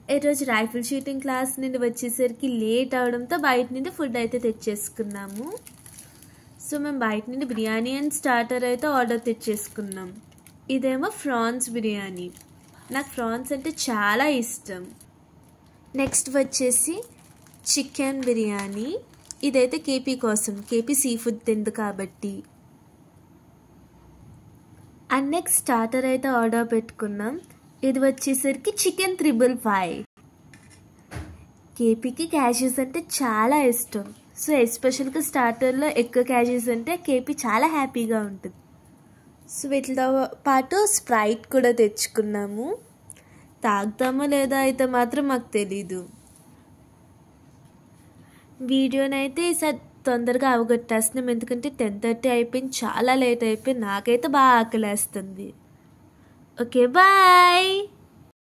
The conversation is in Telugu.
ఈరోజు రైఫిల్ షూటింగ్ క్లాస్ నుండి వచ్చేసరికి లేట్ అవడంతో బయట నుండి ఫుడ్ అయితే తెచ్చేసుకున్నాము సో మేము బయట నుండి బిర్యానీ అండ్ స్టార్టర్ అయితే ఆర్డర్ తెచ్చేసుకున్నాం ఇదేమో ఫ్రాన్స్ బిర్యానీ నాకు ఫ్రాన్స్ అంటే చాలా ఇష్టం నెక్స్ట్ వచ్చేసి చికెన్ బిర్యానీ ఇదైతే కేపీ కోసం కేపీ సీ ఫుడ్ తింది కాబట్టి అండ్ నెక్స్ట్ స్టార్టర్ అయితే ఆర్డర్ పెట్టుకున్నాం ఇది వచ్చేసరికి చికెన్ త్రిబుల్ ఫైవ్ కేపీకి క్యాషెస్ అంటే చాలా ఇష్టం సో ఎస్పెషల్గా స్టార్టర్లో ఎక్కువ క్యాషెస్ అంటే కేపీ చాలా హ్యాపీగా ఉంటుంది సో వీటితో పాటు స్ప్రైట్ కూడా తెచ్చుకున్నాము తాగుతామో లేదో అయితే మాత్రం మాకు తెలీదు వీడియోనైతే ఈసారి తొందరగా అవగొట్టేస్తున్నాం ఎందుకంటే టెన్ థర్టీ అయిపోయింది చాలా లేట్ అయిపోయింది నాకైతే బాగా ఆకలేస్తుంది ఓకే బాయ్